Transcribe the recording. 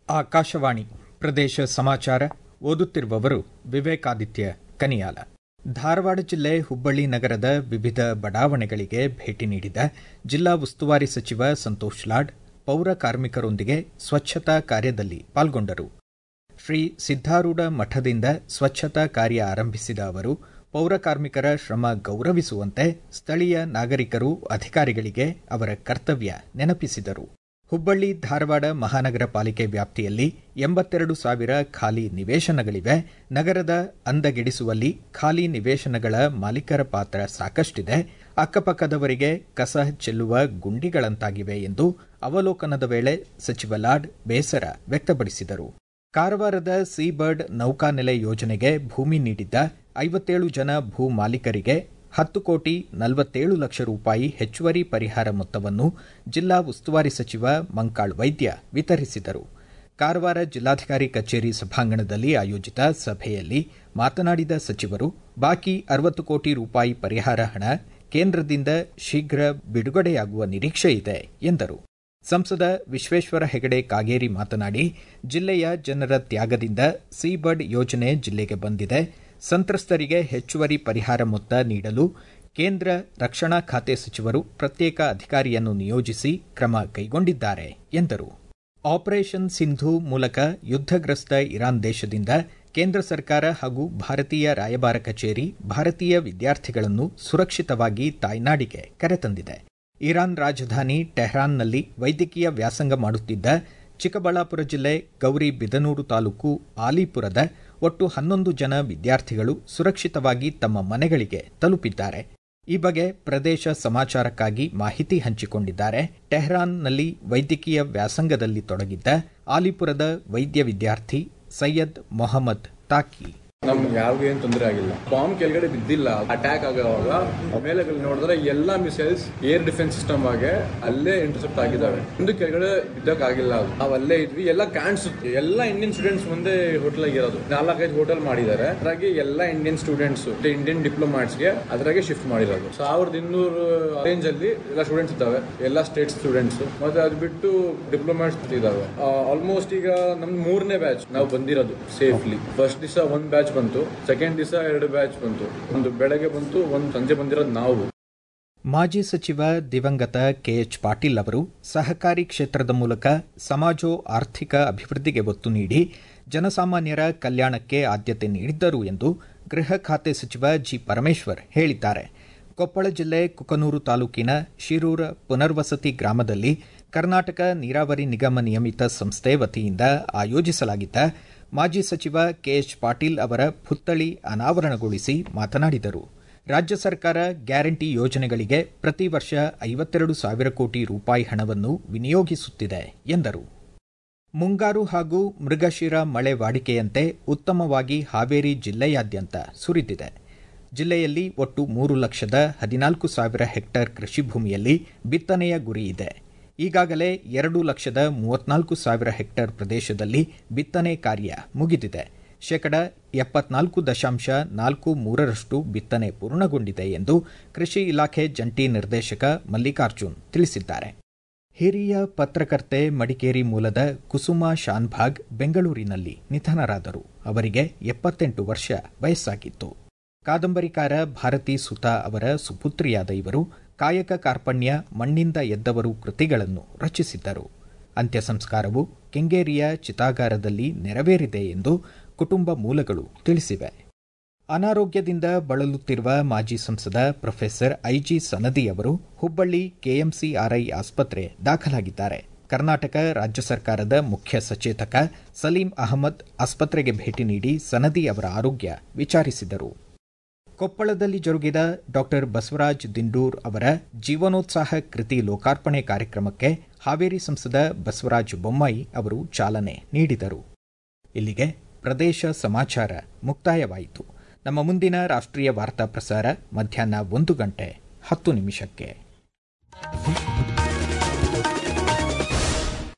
ಆಕಾಶವಾಣಿ ಪ್ರದೇಶ ಸಮಾಚಾರ ಓದುತ್ತಿರುವವರು ವಿವೇಕಾದಿತ್ಯ ಕನಿಯಾಲ ಧಾರವಾಡ ಜಿಲ್ಲೆ ಹುಬ್ಬಳ್ಳಿ ನಗರದ ವಿವಿಧ ಬಡಾವಣೆಗಳಿಗೆ ಭೇಟಿ ನೀಡಿದ ಜಿಲ್ಲಾ ಉಸ್ತುವಾರಿ ಸಚಿವ ಸಂತೋಷ್ ಲಾಡ್ ಪೌರ ಕಾರ್ಮಿಕರೊಂದಿಗೆ ಸ್ವಚ್ಛತಾ ಕಾರ್ಯದಲ್ಲಿ ಪಾಲ್ಗೊಂಡರು ಶ್ರೀ ಸಿದ್ದಾರೂಢ ಮಠದಿಂದ ಸ್ವಚ್ಛತಾ ಕಾರ್ಯ ಆರಂಭಿಸಿದ ಅವರು ಪೌರ ಕಾರ್ಮಿಕರ ಶ್ರಮ ಗೌರವಿಸುವಂತೆ ಸ್ಥಳೀಯ ನಾಗರಿಕರು ಅಧಿಕಾರಿಗಳಿಗೆ ಅವರ ಕರ್ತವ್ಯ ನೆನಪಿಸಿದರು ಹುಬ್ಬಳ್ಳಿ ಧಾರವಾಡ ಮಹಾನಗರ ಪಾಲಿಕೆ ವ್ಯಾಪ್ತಿಯಲ್ಲಿ ಎಂಬತ್ತೆರಡು ಸಾವಿರ ಖಾಲಿ ನಿವೇಶನಗಳಿವೆ ನಗರದ ಅಂದಗೆಡಿಸುವಲ್ಲಿ ಖಾಲಿ ನಿವೇಶನಗಳ ಮಾಲೀಕರ ಪಾತ್ರ ಸಾಕಷ್ಟಿದೆ ಅಕ್ಕಪಕ್ಕದವರಿಗೆ ಕಸ ಚೆಲ್ಲುವ ಗುಂಡಿಗಳಂತಾಗಿವೆ ಎಂದು ಅವಲೋಕನದ ವೇಳೆ ಸಚಿವ ಲಾಡ್ ಬೇಸರ ವ್ಯಕ್ತಪಡಿಸಿದರು ಕಾರವಾರದ ಸೀ ಬರ್ಡ್ ನೌಕಾನೆಲೆ ಯೋಜನೆಗೆ ಭೂಮಿ ನೀಡಿದ್ದ ಐವತ್ತೇಳು ಜನ ಭೂ ಮಾಲೀಕರಿಗೆ ಹತ್ತು ಕೋಟಿ ನಲವತ್ತೇಳು ಲಕ್ಷ ರೂಪಾಯಿ ಹೆಚ್ಚುವರಿ ಪರಿಹಾರ ಮೊತ್ತವನ್ನು ಜಿಲ್ಲಾ ಉಸ್ತುವಾರಿ ಸಚಿವ ಮಂಕಾಳ್ ವೈದ್ಯ ವಿತರಿಸಿದರು ಕಾರವಾರ ಜಿಲ್ಲಾಧಿಕಾರಿ ಕಚೇರಿ ಸಭಾಂಗಣದಲ್ಲಿ ಆಯೋಜಿತ ಸಭೆಯಲ್ಲಿ ಮಾತನಾಡಿದ ಸಚಿವರು ಬಾಕಿ ಅರವತ್ತು ಕೋಟಿ ರೂಪಾಯಿ ಪರಿಹಾರ ಹಣ ಕೇಂದ್ರದಿಂದ ಶೀಘ್ರ ಬಿಡುಗಡೆಯಾಗುವ ನಿರೀಕ್ಷೆ ಇದೆ ಎಂದರು ಸಂಸದ ವಿಶ್ವೇಶ್ವರ ಹೆಗಡೆ ಕಾಗೇರಿ ಮಾತನಾಡಿ ಜಿಲ್ಲೆಯ ಜನರ ತ್ಯಾಗದಿಂದ ಸೀಬರ್ಡ್ ಯೋಜನೆ ಜಿಲ್ಲೆಗೆ ಬಂದಿದೆ ಸಂತ್ರಸ್ತರಿಗೆ ಹೆಚ್ಚುವರಿ ಪರಿಹಾರ ಮೊತ್ತ ನೀಡಲು ಕೇಂದ್ರ ರಕ್ಷಣಾ ಖಾತೆ ಸಚಿವರು ಪ್ರತ್ಯೇಕ ಅಧಿಕಾರಿಯನ್ನು ನಿಯೋಜಿಸಿ ಕ್ರಮ ಕೈಗೊಂಡಿದ್ದಾರೆ ಎಂದರು ಆಪರೇಷನ್ ಸಿಂಧು ಮೂಲಕ ಯುದ್ದಗ್ರಸ್ತ ಇರಾನ್ ದೇಶದಿಂದ ಕೇಂದ್ರ ಸರ್ಕಾರ ಹಾಗೂ ಭಾರತೀಯ ರಾಯಭಾರ ಕಚೇರಿ ಭಾರತೀಯ ವಿದ್ಯಾರ್ಥಿಗಳನ್ನು ಸುರಕ್ಷಿತವಾಗಿ ತಾಯ್ನಾಡಿಗೆ ಕರೆತಂದಿದೆ ಇರಾನ್ ರಾಜಧಾನಿ ಟೆಹ್ರಾನ್ನಲ್ಲಿ ವೈದ್ಯಕೀಯ ವ್ಯಾಸಂಗ ಮಾಡುತ್ತಿದ್ದ ಚಿಕ್ಕಬಳ್ಳಾಪುರ ಜಿಲ್ಲೆ ಗೌರಿಬಿದನೂರು ತಾಲೂಕು ಆಲಿಪುರದ ಒಟ್ಟು ಹನ್ನೊಂದು ಜನ ವಿದ್ಯಾರ್ಥಿಗಳು ಸುರಕ್ಷಿತವಾಗಿ ತಮ್ಮ ಮನೆಗಳಿಗೆ ತಲುಪಿದ್ದಾರೆ ಈ ಬಗ್ಗೆ ಪ್ರದೇಶ ಸಮಾಚಾರಕ್ಕಾಗಿ ಮಾಹಿತಿ ಹಂಚಿಕೊಂಡಿದ್ದಾರೆ ಟೆಹ್ರಾನ್ನಲ್ಲಿ ವೈದ್ಯಕೀಯ ವ್ಯಾಸಂಗದಲ್ಲಿ ತೊಡಗಿದ್ದ ಆಲಿಪುರದ ವೈದ್ಯ ವಿದ್ಯಾರ್ಥಿ ಸೈಯದ್ ಮೊಹಮ್ಮದ್ ತಾಕಿ ನಮ್ಗೆ ಯಾರಿಗೂ ಏನ್ ತೊಂದರೆ ಆಗಿಲ್ಲ ಬಾಂಬ್ ಕೆಳಗಡೆ ಬಿದ್ದಿಲ್ಲ ಅಟ್ಯಾಕ್ ಆಗುವಾಗ ಮೇಲೆ ನೋಡಿದ್ರೆ ಎಲ್ಲಾ ಮಿಸೈಲ್ಸ್ ಏರ್ ಡಿಫೆನ್ಸ್ ಸಿಸ್ಟಮ್ ಆಗಿ ಅಲ್ಲೇ ಇಂಟರ್ಸೆಪ್ಟ್ ಆಗಿದ್ದಾವೆ ಒಂದು ಕೆಳಗಡೆ ಬಿದ್ದಕ್ ಆಗಿಲ್ಲ ಅದು ನಾವ್ ಅಲ್ಲೇ ಇದ್ವಿ ಎಲ್ಲ ಕಾಣಿಸುತ್ತೆ ಎಲ್ಲ ಇಂಡಿಯನ್ ಸ್ಟೂಡೆಂಟ್ಸ್ ಮುಂದೆ ಹೋಟೆಲ್ ಆಗಿರೋದು ನಾಲ್ಕೈದು ಹೋಟೆಲ್ ಮಾಡಿದ್ದಾರೆ ಅದ್ರಾಗೆ ಎಲ್ಲ ಇಂಡಿಯನ್ ಸ್ಟೂಡೆಂಟ್ಸ್ ಇಂಡಿಯನ್ ಡಿಪ್ಲೊಮ್ಯಾಟ್ಸ್ ಗೆ ಅದ್ರಾಗೆ ಶಿಫ್ಟ್ ಮಾಡಿರೋದು ಸಾವಿರದ ಇನ್ನೂರು ರೇಂಜ್ ಅಲ್ಲಿ ಎಲ್ಲ ಸ್ಟೂಡೆಂಟ್ಸ್ ಇದ್ದಾವೆ ಎಲ್ಲ ಸ್ಟೇಟ್ ಸ್ಟೂಡೆಂಟ್ಸ್ ಮತ್ತೆ ಅದ್ ಬಿಟ್ಟು ಡಿಪ್ಲೊಮ್ಯಾಟ್ಸ್ ಇದಾವೆ ಆಲ್ಮೋಸ್ಟ್ ಈಗ ನಮ್ದು ಮೂರನೇ ಬ್ಯಾಚ್ ನಾವು ಬಂದಿರೋದು ಸೇಫ್ಲಿ ಫಸ್ಟ್ ದಿವಸ ಒಂದ್ ಬ್ಯಾಚ್ ಬಂತು ಸೆಕೆಂಡ್ ದಿವಸ ಎರಡು ಬ್ಯಾಚ್ ಬಂತು ಒಂದು ಬೆಳಗ್ಗೆ ಬಂತು ಒಂದು ಸಂಜೆ ಬಂದಿರೋದು ನಾವು ಮಾಜಿ ಸಚಿವ ದಿವಂಗತ ಕೆಎಚ್ ಪಾಟೀಲ್ ಅವರು ಸಹಕಾರಿ ಕ್ಷೇತ್ರದ ಮೂಲಕ ಸಮಾಜೋ ಆರ್ಥಿಕ ಅಭಿವೃದ್ಧಿಗೆ ಒತ್ತು ನೀಡಿ ಜನಸಾಮಾನ್ಯರ ಕಲ್ಯಾಣಕ್ಕೆ ಆದ್ಯತೆ ನೀಡಿದ್ದರು ಎಂದು ಗೃಹ ಖಾತೆ ಸಚಿವ ಜಿ ಪರಮೇಶ್ವರ್ ಹೇಳಿದ್ದಾರೆ ಕೊಪ್ಪಳ ಜಿಲ್ಲೆ ಕುಕನೂರು ತಾಲೂಕಿನ ಶಿರೂರ ಪುನರ್ವಸತಿ ಗ್ರಾಮದಲ್ಲಿ ಕರ್ನಾಟಕ ನೀರಾವರಿ ನಿಗಮ ನಿಯಮಿತ ಸಂಸ್ಥೆ ವತಿಯಿಂದ ಆಯೋಜಿಸಲಾಗಿದ್ದ ಮಾಜಿ ಸಚಿವ ಕೆಎಚ್ ಪಾಟೀಲ್ ಅವರ ಪುತ್ಥಳಿ ಅನಾವರಣಗೊಳಿಸಿ ಮಾತನಾಡಿದರು ರಾಜ್ಯ ಸರ್ಕಾರ ಗ್ಯಾರಂಟಿ ಯೋಜನೆಗಳಿಗೆ ಪ್ರತಿ ವರ್ಷ ಐವತ್ತೆರಡು ಸಾವಿರ ಕೋಟಿ ರೂಪಾಯಿ ಹಣವನ್ನು ವಿನಿಯೋಗಿಸುತ್ತಿದೆ ಎಂದರು ಮುಂಗಾರು ಹಾಗೂ ಮೃಗಶಿರ ಮಳೆ ವಾಡಿಕೆಯಂತೆ ಉತ್ತಮವಾಗಿ ಹಾವೇರಿ ಜಿಲ್ಲೆಯಾದ್ಯಂತ ಸುರಿದಿದೆ ಜಿಲ್ಲೆಯಲ್ಲಿ ಒಟ್ಟು ಮೂರು ಲಕ್ಷದ ಹದಿನಾಲ್ಕು ಸಾವಿರ ಹೆಕ್ಟೇರ್ ಕೃಷಿ ಭೂಮಿಯಲ್ಲಿ ಬಿತ್ತನೆಯ ಗುರಿ ಇದೆ ಈಗಾಗಲೇ ಎರಡು ಲಕ್ಷದ ಮೂವತ್ನಾಲ್ಕು ಸಾವಿರ ಹೆಕ್ಟೇರ್ ಪ್ರದೇಶದಲ್ಲಿ ಬಿತ್ತನೆ ಕಾರ್ಯ ಮುಗಿದಿದೆ ಶೇಕಡ ಎಪ್ಪತ್ನಾಲ್ಕು ದಶಾಂಶ ನಾಲ್ಕು ಮೂರರಷ್ಟು ಬಿತ್ತನೆ ಪೂರ್ಣಗೊಂಡಿದೆ ಎಂದು ಕೃಷಿ ಇಲಾಖೆ ಜಂಟಿ ನಿರ್ದೇಶಕ ಮಲ್ಲಿಕಾರ್ಜುನ್ ತಿಳಿಸಿದ್ದಾರೆ ಹಿರಿಯ ಪತ್ರಕರ್ತೆ ಮಡಿಕೇರಿ ಮೂಲದ ಕುಸುಮಾ ಶಾನ್ಭಾಗ್ ಬೆಂಗಳೂರಿನಲ್ಲಿ ನಿಧನರಾದರು ಅವರಿಗೆ ಎಪ್ಪತ್ತೆಂಟು ವರ್ಷ ವಯಸ್ಸಾಗಿತ್ತು ಕಾದಂಬರಿಕಾರ ಭಾರತಿ ಸುತಾ ಅವರ ಸುಪುತ್ರಿಯಾದ ಇವರು ಕಾಯಕ ಕಾರ್ಪಣ್ಯ ಮಣ್ಣಿಂದ ಎದ್ದವರು ಕೃತಿಗಳನ್ನು ರಚಿಸಿದ್ದರು ಅಂತ್ಯ ಸಂಸ್ಕಾರವು ಕೆಂಗೇರಿಯ ಚಿತಾಗಾರದಲ್ಲಿ ನೆರವೇರಿದೆ ಎಂದು ಕುಟುಂಬ ಮೂಲಗಳು ತಿಳಿಸಿವೆ ಅನಾರೋಗ್ಯದಿಂದ ಬಳಲುತ್ತಿರುವ ಮಾಜಿ ಸಂಸದ ಪ್ರೊಫೆಸರ್ ಐಜಿ ಸನದಿ ಅವರು ಹುಬ್ಬಳ್ಳಿ ಕೆಎಂಸಿಆರ್ಐ ಆಸ್ಪತ್ರೆ ದಾಖಲಾಗಿದ್ದಾರೆ ಕರ್ನಾಟಕ ರಾಜ್ಯ ಸರ್ಕಾರದ ಮುಖ್ಯ ಸಚೇತಕ ಸಲೀಂ ಅಹಮದ್ ಆಸ್ಪತ್ರೆಗೆ ಭೇಟಿ ನೀಡಿ ಸನದಿ ಅವರ ಆರೋಗ್ಯ ವಿಚಾರಿಸಿದರು ಕೊಪ್ಪಳದಲ್ಲಿ ಜರುಗಿದ ಡಾಕ್ಟರ್ ಬಸವರಾಜ್ ದಿಂಡೂರ್ ಅವರ ಜೀವನೋತ್ಸಾಹ ಕೃತಿ ಲೋಕಾರ್ಪಣೆ ಕಾರ್ಯಕ್ರಮಕ್ಕೆ ಹಾವೇರಿ ಸಂಸದ ಬಸವರಾಜ ಬೊಮ್ಮಾಯಿ ಅವರು ಚಾಲನೆ ನೀಡಿದರು ಇಲ್ಲಿಗೆ ಪ್ರದೇಶ ಸಮಾಚಾರ ಮುಕ್ತಾಯವಾಯಿತು ನಮ್ಮ ಮುಂದಿನ ರಾಷ್ಟ್ರೀಯ ವಾರ್ತಾ ಪ್ರಸಾರ ಮಧ್ಯಾಹ್ನ ಒಂದು ಗಂಟೆ ಹತ್ತು ನಿಮಿಷಕ್ಕೆ